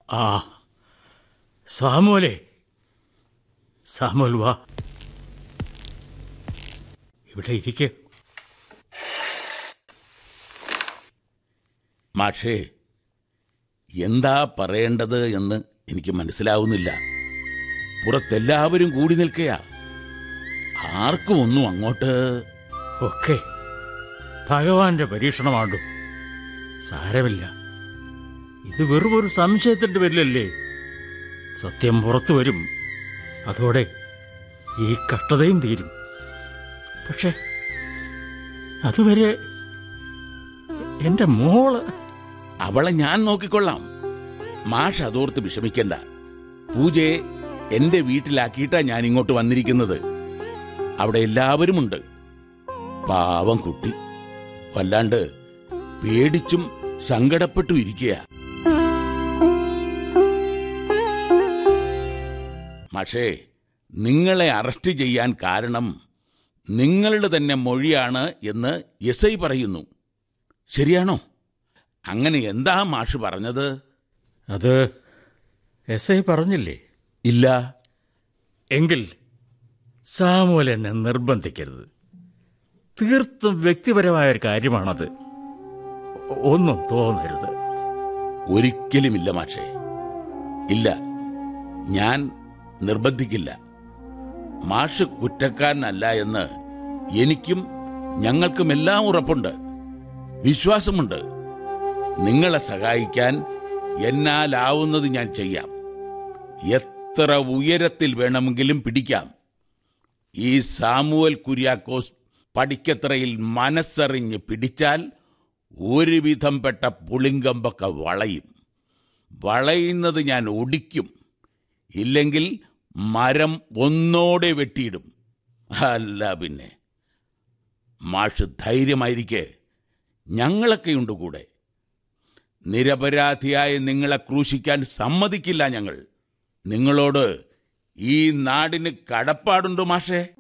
ആ സാമോലെ സാമോൽ വാ ഇവിടെ ഇരിക്കെ മാഷേ എന്താ പറയേണ്ടത് എന്ന് എനിക്ക് മനസ്സിലാവുന്നില്ല പുറത്തെല്ലാവരും കൂടി നിൽക്കയാ ആർക്കും ഒന്നും അങ്ങോട്ട് ഒക്കെ ഭഗവാന്റെ പരീക്ഷണമാണ്ടു സാരമില്ല ഇത് വെറും ഒരു സംശയത്തിന്റെ പേരിലല്ലേ സത്യം പുറത്തു വരും അതോടെ ഈ കഷ്ടതയും തീരും പക്ഷെ അതുവരെ എന്റെ മോള് അവളെ ഞാൻ നോക്കിക്കൊള്ളാം മാഷ് അതോർത്ത് വിഷമിക്കണ്ട പൂജയെ എന്റെ വീട്ടിലാക്കിയിട്ടാ ഞാൻ ഇങ്ങോട്ട് വന്നിരിക്കുന്നത് അവിടെ എല്ലാവരുമുണ്ട് പാവം കുട്ടി വല്ലാണ്ട് പേടിച്ചും സങ്കടപ്പെട്ടു ഇരിക്കുക പക്ഷേ നിങ്ങളെ അറസ്റ്റ് ചെയ്യാൻ കാരണം നിങ്ങളുടെ തന്നെ മൊഴിയാണ് എന്ന് എസ് ഐ പറയുന്നു ശരിയാണോ അങ്ങനെ എന്താ മാഷ് പറഞ്ഞത് അത് എസ് ഐ പറഞ്ഞില്ലേ ഇല്ല എങ്കിൽ സാമുവൽ എന്നെ നിർബന്ധിക്കരുത് തീർത്തും വ്യക്തിപരമായ ഒരു കാര്യമാണത് ഒ- ഒന്നും തോന്നരുത് ഒരിക്കലുമില്ല മാഷേ ഇല്ല ഞാൻ നിർബന്ധിക്കില്ല മാഷ് കുറ്റക്കാരനല്ല എന്ന് എനിക്കും ഞങ്ങൾക്കും എല്ലാം ഉറപ്പുണ്ട് വിശ്വാസമുണ്ട് നിങ്ങളെ സഹായിക്കാൻ എന്നാലാവുന്നത് ഞാൻ ചെയ്യാം എത്ര ഉയരത്തിൽ വേണമെങ്കിലും പിടിക്കാം ഈ സാമുവൽ കുര്യാക്കോസ് പടിക്കത്രയിൽ മനസ്സറിഞ്ഞ് പിടിച്ചാൽ ഒരുവിധം പെട്ട പുളിങ്കമ്പൊക്കെ വളയും വളയുന്നത് ഞാൻ ഒടിക്കും ഇല്ലെങ്കിൽ മരം ഒന്നോടെ വെട്ടിയിടും അല്ല പിന്നെ മാഷ് ധൈര്യമായിരിക്കെ ഞങ്ങളൊക്കെയുണ്ട് കൂടെ നിരപരാധിയായ നിങ്ങളെ ക്രൂശിക്കാൻ സമ്മതിക്കില്ല ഞങ്ങൾ നിങ്ങളോട് ഈ നാടിന് കടപ്പാടുണ്ട് മാഷേ